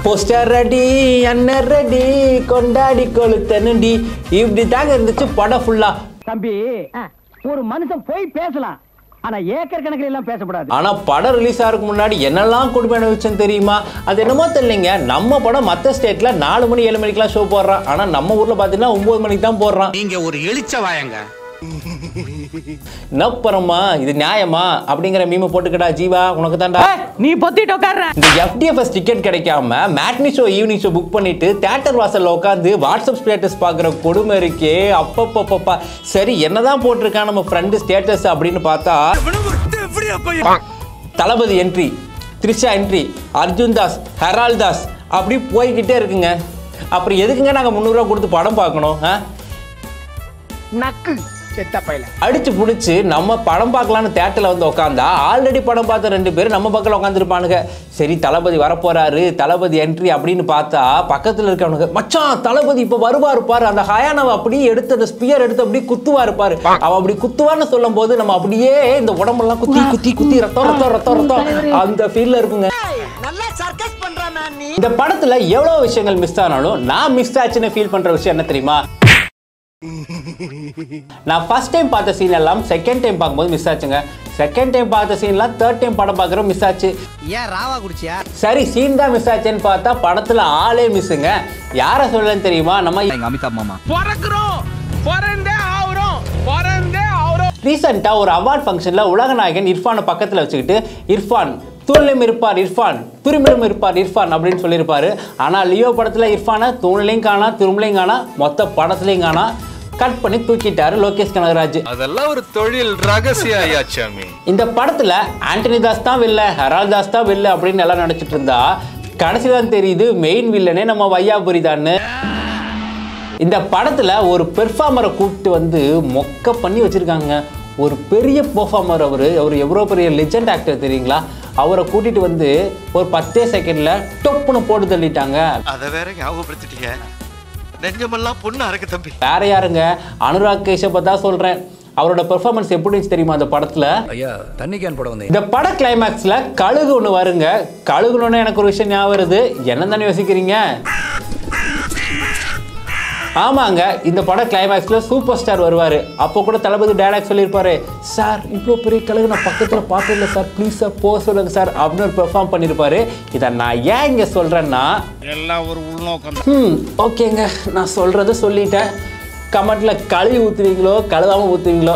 poster ready அண்ணன் ready கொண்டாடி கொளுத்தனுடி இப்படி தாங்க இருந்துச்சு படம் ஃபுல்லா தம்பி ஒரு மனுஷன் போய் பேசலாம் ஆனா ஏக்கர் கணக்கில் எல்லாம் பேசக்கூடாது ஆனா படம் ரிலீஸ் ஆகிறதுக்கு முன்னாடி என்னெல்லாம் கொடுமை அனுபவிச்சேன்னு தெரியுமா அது என்னமோ தெரியலைங்க நம்ம படம் மற்ற ஸ்டேட்ல நாலு மணி ஏழு மணிக்கெல்லாம் ஷோ போடுறான் ஆனா நம்ம ஊர்ல பாத்தீங்கன்னா ஒன்பது மணிக்கு தான் போடுறான் நீங்க ஒரு எலிச்ச வாயங்க நப்பறமா இது நியாயமா அப்படிங்கிற மீமை போட்டுக்கடா ஜீவா உனக்கு தான்டா நீ பொத்திட்டு உட்கார்ற இந்த எஃப்டிஎஃப்எஸ் டிக்கெட் கிடைக்காம matinee show evening show book பண்ணிட்டு தேட்டர் வாசல்ல உட்காந்து வாட்ஸ்அப் ஸ்டேட்டஸ் பார்க்குற கொடுமை இருக்கே அப்பப்பப்பப்பா சரி என்னதான் போட்டிருக்கான் நம்ம ஃப்ரெண்டு ஸ்டேட்டஸ் அப்படின்னு பார்த்தா Thalapathy entry Trisha entry Arjun Das Harold Das அப்படி போய்கிட்டே இருக்குங்க அப்புறம் எதுக்குங்க நாங்கள் முந்நூறுரூவா கொடுத்து படம் பார்க்கணும் ஆ நக்கு செத்த பையல அடிச்சு புடிச்சு நம்ம படம் பார்க்கலான்னு தேட்டரில் வந்து உட்காந்தா ஆல்ரெடி படம் பார்த்த ரெண்டு பேரும் நம்ம பக்கம் உட்காந்துருப்பானுங்க சரி தளபதி வரப்போறாரு தளபதி என்ட்ரி அப்படின்னு பார்த்தா பக்கத்தில் இருக்கவனுங்க மச்சான் தளபதி இப்போ வருவார் பாரு அந்த ஹயானாவை அப்படியே எடுத்து அந்த ஸ்பியர் எடுத்து அப்படியே குத்துவா இருப்பாரு அவன் அப்படி குத்துவான்னு சொல்லும் போது நம்ம அப்படியே இந்த உடம்பெல்லாம் குத்தி குத்தி குத்தி ரத்தம் ரத்தம் ரத்தம் ரத்தம் அந்த ஃபீல்ல இருக்குங்க இந்த படத்துல எவ்வளவு விஷயங்கள் மிஸ் ஆனாலும் நான் மிஸ் ஆச்சுன்னு ஃபீல் பண்ற விஷயம் என்ன தெரியுமா நான் ஃபர்ஸ்ட் டைம் பார்த்த சீன் எல்லாம் செகண்ட் டைம் பார்க்கும்போது மிஸ் ஆச்சுங்க செகண்ட் டைம் பார்த்த சீன்லாம் தேர்ட் டைம் படம் பார்க்குறோம் மிஸ் ஆச்சு ஏன் ராவா குடிச்சியா சரி சீன் தான் மிஸ் ஆச்சுன்னு பார்த்தா படத்துல ஆளே மிஸ்ஸுங்க யாரை சொல்லலன்னு தெரியுமா நம்ம எங்க அமிதாப் மாமா ரீசெண்டாக ஒரு அவார்ட் ஃபங்க்ஷனில் உலகநாயகன் இர்ஃபானை பக்கத்தில் வச்சுக்கிட்டு இர்ஃபான் தூணிலும் இருப்பார் இர்ஃபான் துரும்பிலும் இருப்பார் இர்ஃபான் அப்படின்னு சொல்லியிருப்பாரு ஆனால் லியோ படத்தில் இர்ஃபானை தூணிலையும் காணா துரும்புலையும் காணா மொத்த படத்துலையும் காணா கட் பண்ணி தூக்கிட்டாரு லோகேஷ் கனகராஜ் அதெல்லாம் ஒரு தொழில் ரகசிய ஐயாச்சாமி இந்த படத்துல ஆண்டனி தாஸ் தான் வில்ல ஹெரால் தாஸ் தான் வில்ல அப்படின்னு எல்லாம் நினைச்சிட்டு இருந்தா கடைசி தான் தெரியுது மெயின் வில்லனே நம்ம வையாபுரி தான்னு இந்த படத்துல ஒரு பெர்ஃபார்மரை கூப்பிட்டு வந்து மொக்க பண்ணி வச்சிருக்காங்க ஒரு பெரிய பெர்ஃபார்மர் அவர் அவர் எவ்வளோ பெரிய லெஜெண்ட் ஆக்டர் தெரியுங்களா அவரை கூட்டிட்டு வந்து ஒரு பத்தே செகண்ட்ல டொப்புன்னு போட்டு தள்ளிட்டாங்க அத வேற ஞாபகப்படுத்திட்டீங்க நெஞ்சமெல்லாம் பொண்ணு அறக்கு தம்பி வேற யாருங்க அனுராக் கேஷப்பை தான் சொல்றேன் அவரோட பெர்ஃபார்மன்ஸ் எப்படி இருந்துச்சு தெரியுமா அந்த படத்துல ஐயா தண்ணி கேன் போட வந்தேன் இந்த பட கிளைமேக்ஸ்ல கழுகு ஒன்று வருங்க கழுகுனோன்னு எனக்கு ஒரு விஷயம் ஞாபகம் வருது என்ன தானே யோசிக்கிறீங்க ஆமாங்க இந்த பட கிளைமேக்ஸ்ல சூப்பர் ஸ்டார் வருவாரு அப்போ கூட தளபதி டைலாக் சொல்லியிருப்பாரு சார் இவ்வளோ பெரிய கழுகு நான் பக்கத்தில் பார்த்ததில்ல சார் ப்ளீஸ் சார் போக சொல்லுங்க சார் அப்படின்னு ஒரு பெர்ஃபார்ம் பண்ணியிருப்பாரு இதை நான் ஏன் இங்கே சொல்கிறேன்னா எல்லாம் ஒரு உள்நோக்கம் ம் ஓகேங்க நான் சொல்கிறத சொல்லிட்டேன் கமெண்ட்ல கழுவி ஊற்றுவீங்களோ கழுவாமல் ஊற்றுவீங்களோ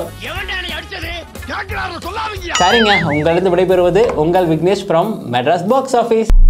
சரிங்க உங்களிருந்து விடைபெறுவது உங்கள் Vignesh from Madras box office